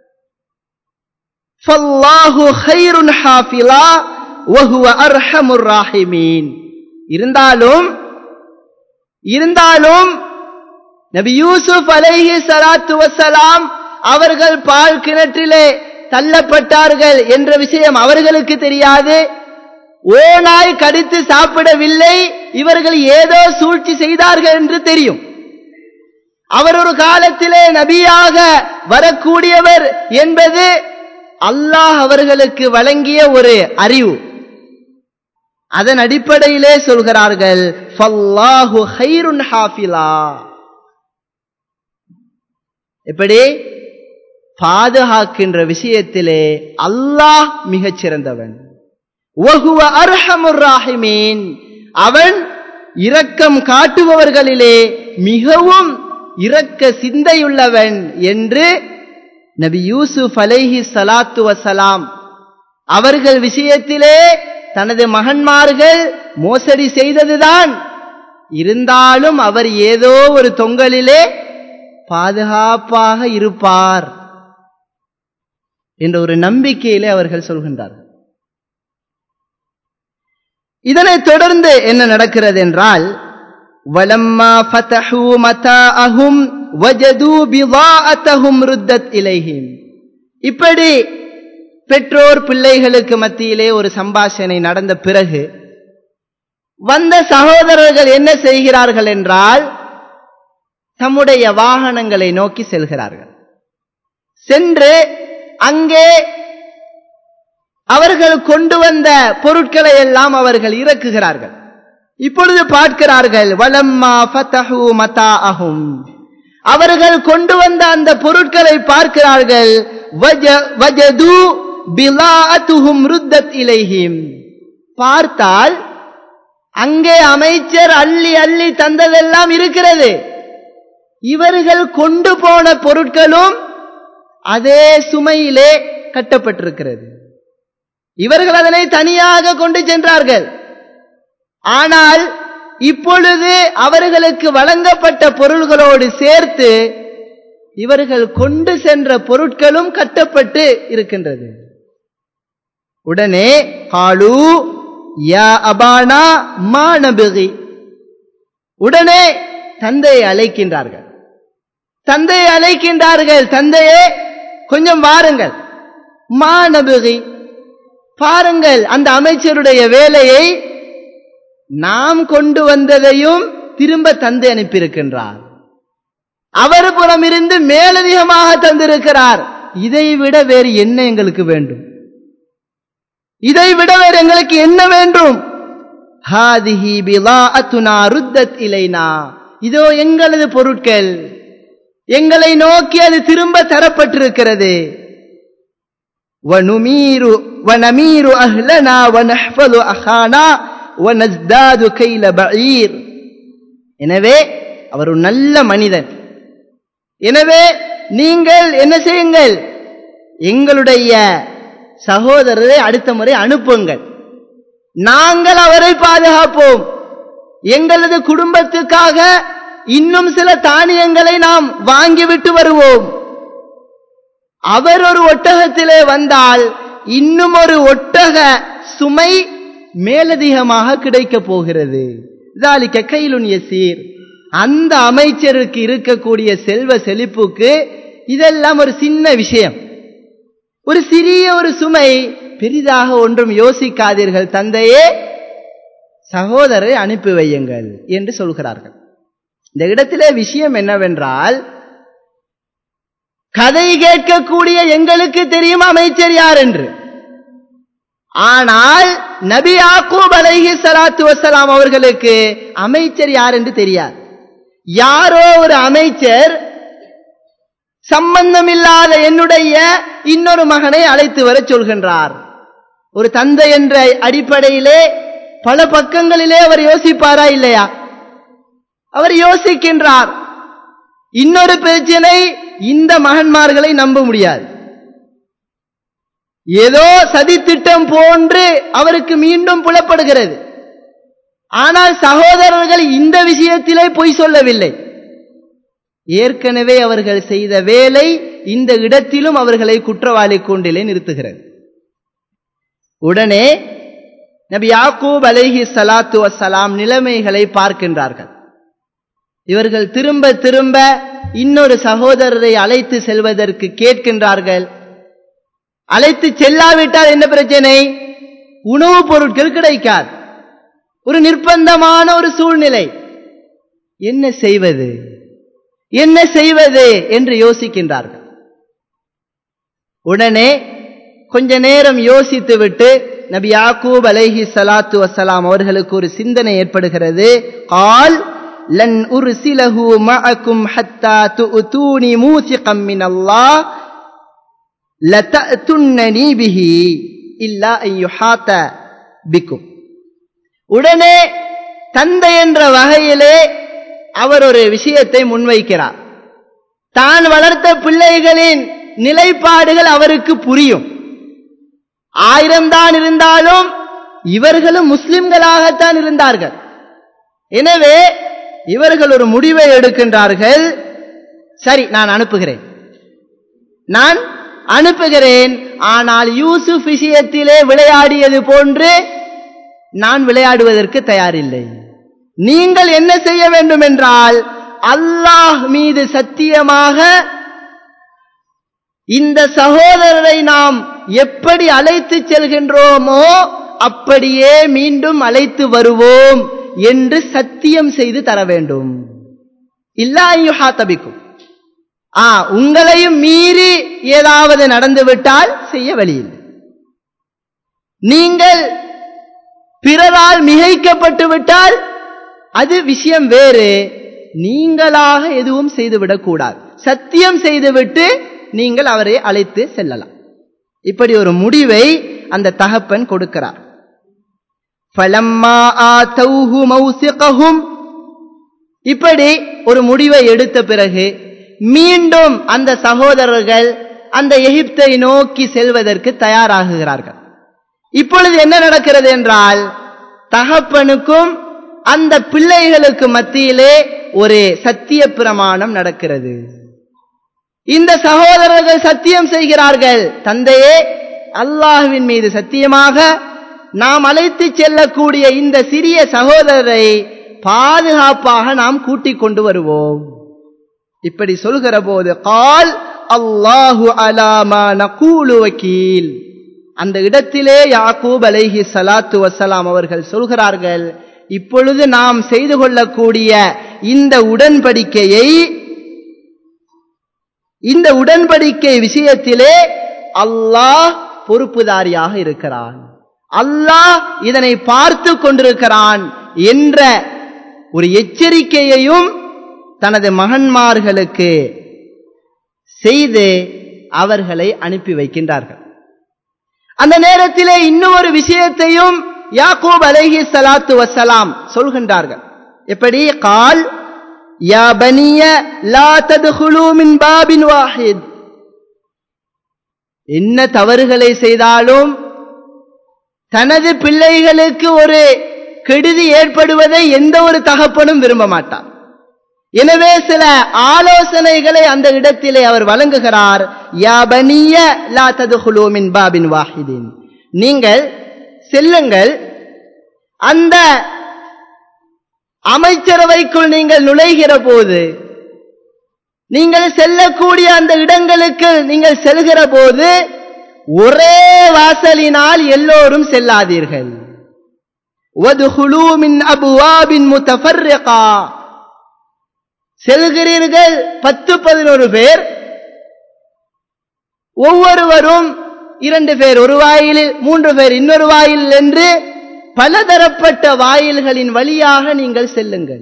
இருந்தாலும் இருந்தாலும் நபி யூசுப் அலைஹி சலாத்து வசலாம் அவர்கள் பால் கிணற்றிலே தள்ளப்பட்டார்கள் என்ற விஷயம் அவர்களுக்கு தெரியாது ஓனாய் கடித்து சாப்பிடவில்லை இவர்கள் ஏதோ சூழ்ச்சி செய்தார்கள் என்று தெரியும் அவர் ஒரு காலத்திலே நபியாக வரக்கூடியவர் என்பது அல்லாஹ் அவர்களுக்கு வழங்கிய ஒரு அறிவு அதன் அடிப்படையிலே சொல்கிறார்கள் ஃபல்லாஹு ஹைருன் ஹாஃபிலா எப்படி பாதுகாக்கின்ற விஷயத்திலே அல்லாஹ் மிகச் சிறந்தவன் ராஹிமீன் அவன் இரக்கம் காட்டுபவர்களிலே மிகவும் இரக்க சிந்தையுள்ளவன் என்று நபி யூசுப் அலைஹி சலாத்து வசலாம் அவர்கள் விஷயத்திலே தனது மகன்மார்கள் மோசடி செய்ததுதான் இருந்தாலும் அவர் ஏதோ ஒரு தொங்கலிலே பாதுகாப்பாக இருப்பார் என்ற ஒரு நம்பிக்கையிலே அவர்கள் சொல்கின்றார்கள் இதனைத் தொடர்ந்து என்ன நடக்கிறது என்றால் வலம்மா ஃபதஹு மதாஅஹும் வஜது பிதாஅத்தஹும் ருத்தத் இலைஹிம் இப்படி பெற்றோர் பிள்ளைகளுக்கு மத்தியிலே ஒரு சம்பாஷணை நடந்த பிறகு வந்த சகோதரர்கள் என்ன செய்கிறார்கள் என்றால் தம்முடைய வாகனங்களை நோக்கி செல்கிறார்கள் சென்று அங்கே அவர்கள் கொண்டு வந்த பொருட்களை எல்லாம் அவர்கள் இறக்குகிறார்கள் இப்பொழுது பார்க்கிறார்கள் வலம்மா ஃபதஹு மதாஅஹும் அவர்கள் கொண்டு வந்த அந்த பொருட்களை பார்க்கிறார்கள் வஜது பிலாஅத்துஹும் ருத்தத் இலைஹிம் பார்த்தால் அங்கே அமைச்சர் அள்ளி அள்ளி தந்ததெல்லாம் இருக்கிறது இவர்கள் கொண்டு போன பொருட்களும் அதே சுமையிலே கட்டப்பட்டிருக்கிறது இவர்கள் அதனை தனியாக கொண்டு சென்றார்கள் ஆனால் இப்பொழுது அவர்களுக்கு வழங்கப்பட்ட பொருள்களோடு சேர்த்து இவர்கள் கொண்டு சென்ற பொருட்களும் கட்டப்பட்டு இருக்கின்றது உடனே காலு யா அபானா மானபிகி உடனே தந்தையை அழைக்கின்றார்கள் தந்தையை அழைக்கின்றார்கள் தந்தையே கொஞ்சம் வாருங்கள் மானபிகி பாருங்கள் அந்த அமைச்சருடைய வேலையை நாம் கொண்டு வந்ததையும் திரும்ப தந்தை அனுப்பியிருக்கின்றார் அவர் புறம் இருந்து மேலதிகமாக தந்திருக்கிறார் இதை விட வேறு என்ன எங்களுக்கு வேண்டும் இதை விட வேறு எங்களுக்கு என்ன வேண்டும் ஹாதிஹி பிலாஅத்துனா ருத்தத் இலைனா இதோ எங்களது பொருட்கள் எங்களை நோக்கி அது திரும்ப தரப்பட்டிருக்கிறது வனுமீரு வனமீரு அஹ்லனா வனஹ்ஃபது அஹானா வனஸ்தாது கைல பஈர் எனவே அவர் ஒரு நல்ல மனிதன் எனவே நீங்கள் என்ன செய்யுங்கள் எங்களுடைய சகோதரரை அடுத்த முறை அனுப்புங்கள் நாங்கள் அவரை பாதுகாப்போம் எங்களது குடும்பத்துக்காக இன்னும் சில தானியங்களை நாம் வாங்கிவிட்டு வருவோம் அவர் ஒரு ஒட்டகத்திலே வந்தால் இன்னும் ஒரு ஒட்டக சுமை மேலதிகமாக கிடைக்கப் போகிறது தாலிக்க கைலுன் யசீர் அந்த அமைச்சருக்கு இருக்கக்கூடிய செல்வ செழிப்புக்கு இதெல்லாம் ஒரு சின்ன விஷயம் ஒரு சிறிய ஒரு சுமை பெரிதாக ஒன்றும் யோசிக்காதீர்கள் தந்தையே சகோதரரை அனுப்பி வையுங்கள் என்று சொல்கிறார்கள் இந்த இடத்திலே விஷயம் என்னவென்றால் கதை கேட்கக்கூடிய எங்களுக்கு தெரியும் அமைச்சர் யார் என்று ஆனால் நபி யாக்கூப் அலைஹி சலாத்து வசலாம் அவர்களுக்கு அமைச்சர் யார் என்று தெரியாது யாரோ ஒரு அமைச்சர் சம்பந்தமில்லாத என்னுடைய இன்னொரு மகனை அழைத்து வர சொல்கின்றார் ஒரு தந்தை என்ற அடிப்படையிலே பல பக்கங்களிலே அவர் யோசிப்பாரா இல்லையா அவர் யோசிக்கின்றார் இன்னொரு பிரச்சனை இந்த மகன்மார்களை நம்ப முடியாது ஏதோ சதித்திட்டம் போன்று அவருக்கு மீண்டும் புலப்படுகிறது ஆனால் சகோதரர்கள் இந்த விஷயத்திலே பொய் சொல்லவில்லை ஏற்கனவே அவர்கள் செய்த வேலை இந்த இடத்திலும் அவர்களை குற்றவாளி கூண்டிலே நிறுத்துகிறது உடனே நபி யாக்கூப் அலைஹி சலாத்து வசலாம் நிலைமைகளை பார்க்கின்றார்கள் இவர்கள் திரும்ப திரும்ப இன்னொரு சகோதரரை அழைத்து செல்வதற்கு கேட்கின்றார்கள் அழைத்து செல்லாவிட்டால் என்ன பிரச்சனை உணவுப் பொருட்கள் கிடைக்காது ஒரு நிர்பந்தமான ஒரு சூழ்நிலை என்ன செய்வது என்ன செய்வது என்று யோசிக்கின்றார்கள் உடனே கொஞ்ச நேரம் யோசித்து விட்டு நபி யாக்கூப் அலைஹி சலாத்து வசலாம் அவர்களுக்கு ஒரு சிந்தனை ஏற்படுகிறது ஆல் லன் உர்சிலஹு மஅக்கும் ஹத்தா துஅதூனி மூசிகம் மின் அல்லாஹ் லதஅதுன்னனி பிஹி இல்லா அன் யுஹாத பிக்கும் உடனே தந்தை என்ற வகையிலே அவர் ஒரு விஷயத்தை முன்வைக்கிறார் தான் வளர்த்த பிள்ளைகளின் நிலைப்பாடுகள் அவருக்கு புரியும் ஆயிரம் தான் இருந்தாலும் இவர்களும் முஸ்லிம்களாகத்தான் இருந்தார்கள் எனவே இவர்கள் ஒரு முடிவை எடுக்கின்றார்கள் சரி நான் அனுப்புகிறேன் நான் அனுப்புகிறேன் ஆனால் யூசுப் விஷயத்திலே விளையாடியது போன்று நான் விளையாடுவதற்கு தயாரில்லை நீங்கள் என்ன செய்ய வேண்டும் என்றால் அல்லாஹ் மீது சத்தியமாக இந்த சகோதரரை நாம் எப்படி அழைத்து செல்கின்றோமோ அப்படியே மீண்டும் அழைத்து வருவோம் என்று சத்தியம் செய்து தர வேண்டும் இல்லாயுஹாத்தபிக்கும் ஆ உங்களையும் மீறி ஏதாவது நடந்துவிட்டால் செய்ய வழியில் நீங்கள் பிறரால் மிகைக்கப்பட்டு விட்டால் அது விஷயம் வேறு நீங்களாக எதுவும் செய்துவிடக் கூடாது சத்தியம் செய்துவிட்டு நீங்கள் அவரை அழைத்து செல்லலாம் இப்படி ஒரு முடிவை அந்த தகப்பன் கொடுக்கிறார் فَلَمَّا آتَوْهُ مَوْثِقَهُمْ இப்படி ஒரு முடிவை எடுத்த பிறகு மீண்டும் அந்த சகோதரர்கள் அந்த எகிப்தை நோக்கி செல்வதற்கு தயாராகுகிறார்கள் இப்பொழுது என்ன நடக்கிறது என்றால் தகப்பனுக்கும் அந்த பிள்ளைகளுக்கு மத்தியிலே ஒரு சத்திய பிரமாணம் நடக்கிறது இந்த சகோதரர்கள் சத்தியம் செய்கிறார்கள் தந்தையே அல்லாஹுவின் மீது சத்தியமாக நாம் அழைத்து செல்லக்கூடிய இந்த சிறிய சகோதரரை பாதுகாப்பாக நாம் கூட்டிக் கொண்டு வருவோம் இப்படி சொல்கிற போது கால் அல்லாஹு அலாமா நகூலு வக்கீல் அந்த இடத்திலே யாக்கூப் அலைஹி சலாத்து வசலாம் அவர்கள் சொல்கிறார்கள் இப்பொழுது நாம் செய்து கொள்ளக்கூடிய இந்த உடன்படிக்கையை இந்த உடன்படிக்கை விஷயத்திலே அல்லாஹ் பொறுப்புதாரியாக இருக்கிறான் அல்லாஹ் இதனை பார்த்து கொண்டிருக்கிறான் என்ற ஒரு எச்சரிக்கையையும் தனது மகன்மார்களுக்கு செய்து அவர்களை அனுப்பி வைக்கின்றார்கள் அந்த நேரத்திலே இன்னும் ஒரு விஷயத்தையும் யாக்கூப் அலைஹி சலாத்து வசலாம் சொல்கின்றார்கள் எப்படி கால் யா பனிய லா ததுகுலு மின் பாபின் வாஹித் என்ன தவறுகளை செய்தாலும் தனது பிள்ளைகளுக்கு ஒரு கெடுதி ஏற்படுவதை எந்த ஒரு தகப்பனும் விரும்ப மாட்டார் எனவே சில ஆலோசனைகளை அந்த இடத்திலே அவர் வழங்குகிறார் யாபனிய லா ததுகுலு மின் பாபின் வாஹிதின் நீங்கள் செல்லுங்கள் அந்த அமைச்சரவைக்குள் நீங்கள் நுழைகிற போது நீங்கள் செல்லக்கூடிய அந்த இடங்களுக்கு நீங்கள் செல்கிற போது ஒரே வாசலினால் எல்லோரும் செல்லாதீர்கள் வதுகுலூமின் அபுவாபின் முத்தஃபர்ரிகா செல்கிறீர்கள் பத்து பதினோரு பேர் ஒவ்வொருவரும் இரண்டு பேர் ஒரு வாயிலில் மூன்று பேர் இன்னொரு வாயில் என்று பலதரப்பட்ட வாயில்களின் வழியாக நீங்கள் செல்லுங்கள்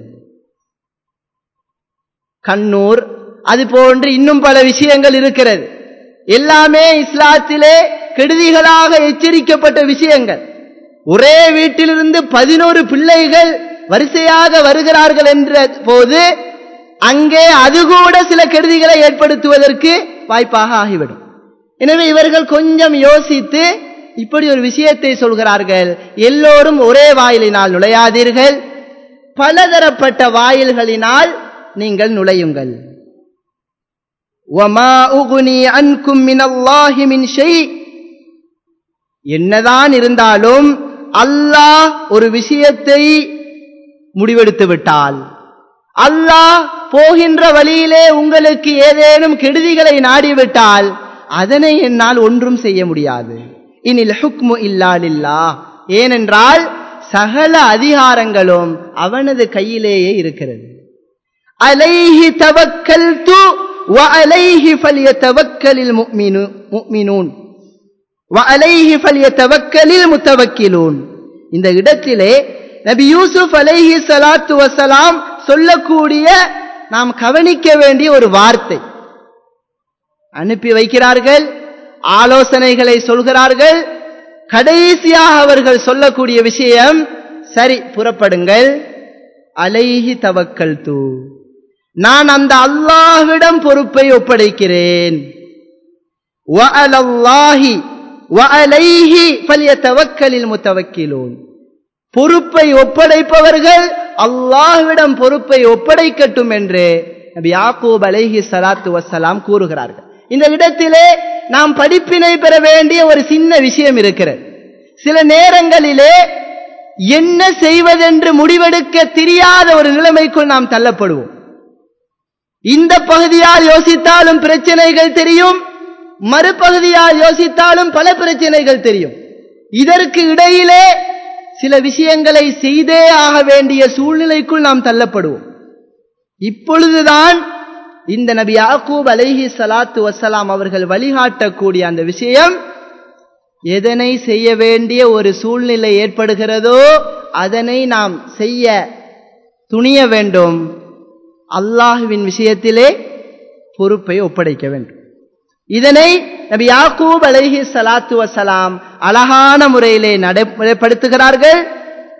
கண்ணூர் அது போன்று இன்னும் பல விஷயங்கள் இருக்கிறது எல்லாமே இஸ்லாத்திலே கெடுதிகளாக எச்சரிக்கப்பட்ட விஷயங்கள் ஒரே வீட்டிலிருந்து பதினோரு பிள்ளைகள் வரிசையாக வருகிறார்கள் என்ற போது அங்கே அது கூட சில கெடுதிகளை ஏற்படுத்துவதற்கு வாய்ப்பாக ஆகிவிடும் எனவே இவர்கள் கொஞ்சம் யோசித்து இப்படி ஒரு விஷயத்தை சொல்கிறார்கள் எல்லோரும் ஒரே வாயிலினால் நுழையாதீர்கள் பலதரப்பட்ட வாயில்களினால் நீங்கள் நுழையுங்கள் என்னதான் இருந்தாலும் அல்லாஹ் ஒரு விஷயத்தை முடிவெடுத்து விட்டால் அல்லாஹ் போகின்ற வழியிலே உங்களுக்கு ஏதேனும் கெடுதிகளை நாடிவிட்டால் அதனை என்னால் ஒன்றும் செய்ய முடியாது இனில் ஹுக்மு இல்லாலில்லா ஏனென்றால் சகல அதிகாரங்களும் அவனது கையிலேயே இருக்கிறது அலைஹி தவக்கல் து وعليه فليتوكل المؤمنون وعليه فليتوكل المتوكلون இந்த இடத்திலே நபி யூசுப் அலைஹி சலாத்து வசலாம் சொல்லக்கூடிய நாம் கவனிக்க வேண்டிய ஒரு வார்த்தை அனுப்பி வைக்கிறார்கள் ஆலோசனைகளை சொல்கிறார்கள் கடைசியாக அவர்கள் சொல்லக்கூடிய விஷயம் சரி புறப்படுங்கள் அலைஹி தவக்கல் தூ நான் அந்த அல்லாஹ்விடம் பொறுப்பை ஒப்படைக்கிறேன் பொறுப்பை ஒப்படைப்பவர்கள் அல்லாஹ்விடம் பொறுப்பை ஒப்படைக்கட்டும் என்று நபி யாக்கூப் அலைஹி சலாத்து வசலாம் கூறுகிறார்கள் இந்த இடத்திலே நாம் படிப்பினை பெற வேண்டிய ஒரு சின்ன விஷயம் இருக்கிறது சில நேரங்களிலே என்ன செய்வதென்று முடிவெடுக்க தெரியாத ஒரு நிலைமைக்குள் நாம் தள்ளப்படுவோம் இந்த பகுதியால் யோசித்தாலும் பிரச்சனைகள் தெரியும் மறுபகுதியால் யோசித்தாலும் பல பிரச்சனைகள் தெரியும் இதற்கு இடையிலே சில விஷயங்களை செய்தே ஆக வேண்டிய சூழ்நிலைக்குள் நாம் தள்ளப்படுவோம் இப்பொழுதுதான் இந்த நபி யாக்கூப் அலைஹி சலாத்து வசலாம் அவர்கள் வழிகாட்டக்கூடிய அந்த விஷயம் எதனை செய்ய வேண்டிய ஒரு சூழ்நிலை ஏற்படுகிறதோ அதனை நாம் செய்ய துணிய வேண்டும் அல்லாஹுவின் விஷயத்திலே பொறுப்பை ஒப்படைக்க வேண்டும் இதனை நபி யாக்கூப் அலைஹி சலாத்து வசலாம் அழகான முறையிலே நடைமுறைப்படுத்துகிறார்கள்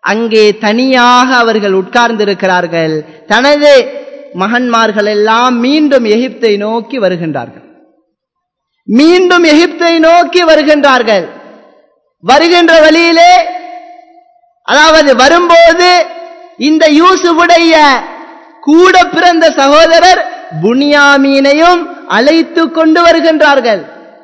அங்கே தனியாக அவர்கள் உட்கார்ந்திருக்கிறார்கள் தனது மகன்மார்கள் எல்லாம் மீண்டும் எகிப்தை நோக்கி வருகின்றார்கள் மீண்டும் எகிப்தை நோக்கி வருகின்றார்கள் வருகின்ற வழியிலே அதாவது வரும்போது இந்த யூசுஃபுடைய கூட பிறந்த சகோதரர் புனியாமீனையும் அழைத்து கொண்டு வருகின்றார்கள்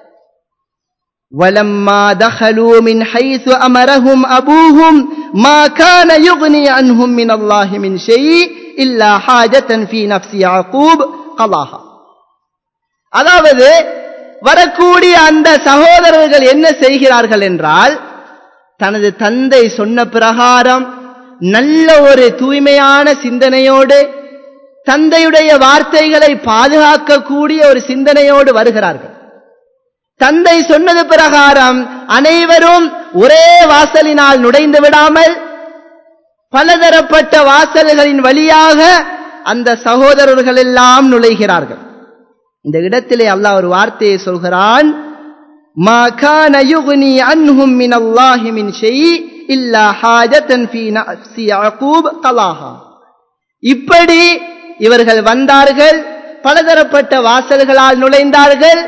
ولما دخلوا من حيث أمرهم أبوهم ما كان يغني عنهم من الله من شيء إلا حاجة في نفس يعقوب قضاها அதாவது வரக்கூடிய அந்த சகோதரர்கள் என்ன செய்கிறார்கள் என்றால் தனது தந்தை சொன்ன பிரகாரம் நல்ல ஒரு தூய்மையான சிந்தனையோடு தந்தையுடைய வார்த்தைகளை பாதுகாக்கக்கூடிய ஒரு சிந்தனையோடு வருகிறார்கள் தந்தை சொன்னது பிரகாரம் அனைவரும் ஒரே வாசலினால் நுழைந்து விடாமல் பலதரப்பட்ட வாசல்களின் வழியாக அந்த சகோதரர்கள் எல்லாம் நுழைகிறார்கள் இந்த இடத்திலே அல்லாஹ் ஒரு வார்த்தையை சொல்கிறான் ما كان يغني عنهم من الله من شيء إلا حاجة في نفس يعقوب قضاها இப்படி இவர்கள் வந்தார்கள் பலதரப்பட்ட வாசல்களால் நுழைந்தார்கள்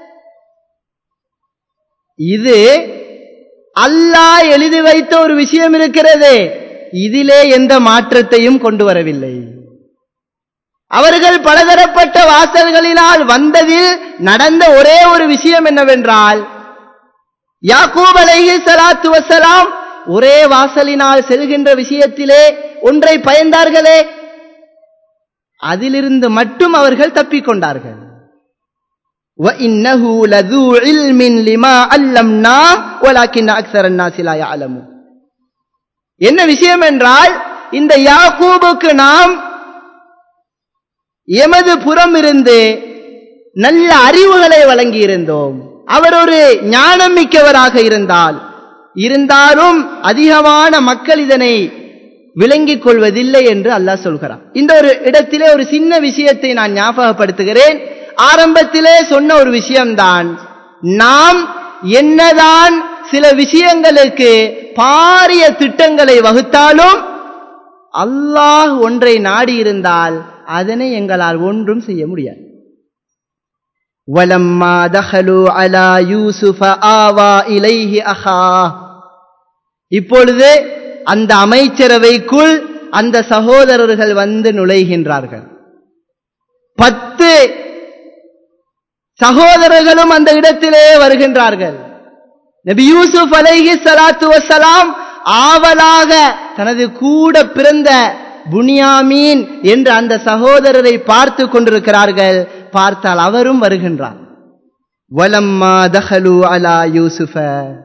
இது அல்லாஹ் எழுதி வைத்த ஒரு விஷயம் இருக்கிறது இதிலே எந்த மாற்றத்தையும் கொண்டு வரவில்லை அவர்கள் பலதரப்பட்ட வாசல்களினால் வந்ததில் நடந்த ஒரே ஒரு விஷயம் என்னவென்றால் யாக்கூப் அலைஹி சலாத்து வசலாம் ஒரே வாசலினால் செல்கின்ற விஷயத்திலே ஒன்றை பயந்தார்களே அதிலிருந்து மட்டும் அவர்கள் தப்பிக்கொண்டார்கள் وَإِنَّهُ لَذُو عِلْمٍ لِمَا عَلَّمْنَاهُ وَلَكِنَّ أَكْثَرَ النَّاسِ لَا يَعْلَمُونَ என்ன விஷயம் என்றால் இந்த யாக்கூபுக்கு நாம் எமது புறம் இருந்து நல்ல அறிவுகளை வழங்கி இருந்தோம் அவர் ஒரு ஞானம் மிக்கவராக இருந்தால் இருந்தாலும் அதிகமான மக்கள் இதனை விளங்கிக் கொள்வதில்லை என்று அல்லாஹ் சொல்கிறார் இந்த ஒரு இடத்திலே ஒரு சின்ன விஷயத்தை நான் ஞாபகப்படுத்துகிறேன் ஆரம்பத்திலே சொன்ன ஒரு விஷயம்தான் நாம் என்னதான் சில விஷயங்களுக்கு பாரிய திட்டங்களை வகுத்தாலும் அல்லாஹ் ஒன்றை நாடி இருந்தால் அதனை எங்களால் ஒன்றும் செய்ய முடியாது وَلَمَّا دَخَلُوا عَلَى يُوسُفَ آوَى إِلَيْهِ أَخَاهُ இப்பொழுது அந்த அமைச்சரவைக்குள் அந்த சகோதரர்கள் வந்து நுழைகின்றார்கள் பத்து சகோதரர்களும் அந்த இடத்திலே வருகின்றார்கள் நபி யூசுப் அலைஹி ஸலாத்து வஸலாம் ஆவலாக தனது கூட பிறந்த புனியாமீன் என்ற அந்த சகோதரரை பார்த்து கொண்டிருக்கிறார்கள் பார்த்தால் அவரும் வருகின்றார் வலம்மா தஹலு அலா யூசுஃப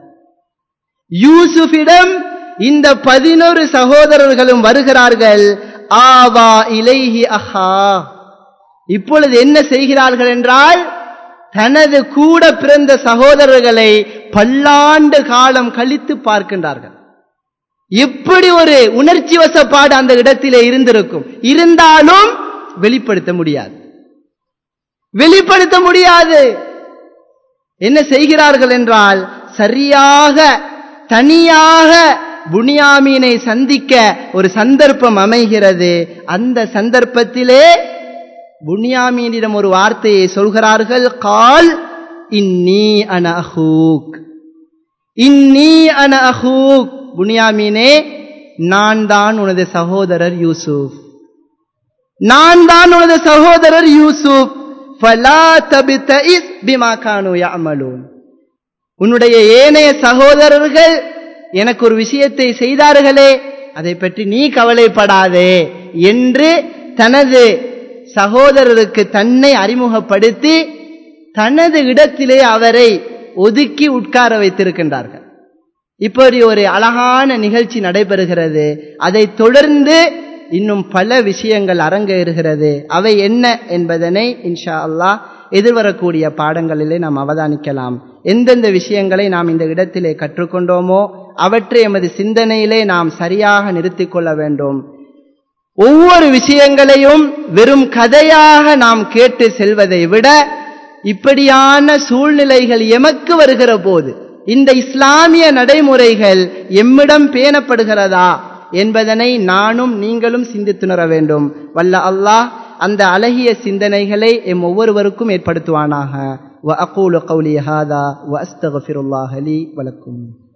யூசுஃபிடம் இந்த பதினொரு சகோதரர்களும் வருகிறார்கள் ஆவா இலைஹி அஹா இப்பொழுது என்ன செய்கிறார்கள் என்றால் தனது கூட பிறந்த சகோதரர்களை பல்லாண்டு காலம் கழித்து பார்க்கின்றார்கள் எப்படி ஒரு உணர்ச்சி வசப்பாடு அந்த இடத்திலே இருந்திருக்கும் இருந்தாலும் வெளிப்படுத்த முடியாது வெளிப்படுத்த முடியாது என்ன செய்கிறார்கள் என்றால் சரியாக தனியாக புனியாமீனை சந்திக்க ஒரு சந்தர்ப்பம் அமைகிறது அந்த சந்தர்ப்பத்திலே புனியாமீனிடம் ஒரு வார்த்தையை சொல்கிறார்கள் கால் இன்னி அன அஹூக் இன்னி அன அஹூக் புனியாமீனே நான் தான் உனது சகோதரர் யூசுப் நான் தான் உனது சகோதரர் யூசுப் ஃபலா தபிதஇஸ் பிமா கானு யஅமலூன் உன்னுடைய ஏனைய சகோதரர்கள் எனக்கு ஒரு விஷயத்தை செய்தார்களே அதை பற்றி நீ கவலைப்படாதே என்று தனது சகோதரருக்கு தன்னை அறிமுகப்படுத்தி தனது இடத்திலே அவரை ஒதுக்கி உட்கார வைத்திருக்கின்றார்கள் இப்படி ஒரு அழகான நிகழ்ச்சி நடைபெறுகிறது அதை தொடர்ந்து இன்னும் பல விஷயங்கள் அரங்கேறுகிறது அவை என்ன என்பதனை இன்ஷா அல்லாஹ் எதிர்வரக்கூடிய பாடங்களிலே நாம் அவதானிக்கலாம் எந்தெந்த விஷயங்களை நாம் இந்த இடத்திலே கற்றுக்கொண்டோமோ அவற்றை எமது சிந்தனையிலே நாம் சரியாக நிறுத்திக் கொள்ள வேண்டும் ஒவ்வொரு விஷயங்களையும் வெறும் கதையாக நாம் கேட்டு செல்வதை விட இப்படியான சூழ்நிலைகள் எமக்கு வருகிற போது இந்த இஸ்லாமிய நடைமுறைகள் எம்மிடம் பேணப்படுகிறதா என்பதனை நானும் நீங்களும் சிந்தித்துணர வேண்டும் வல்ல அல்லாஹ் அந்த அழகிய சிந்தனைகளை எம் ஒவ்வொருவருக்கும் ஏற்படுத்துவானாக وأقول قولي هذا وأستغفر الله لي ولكم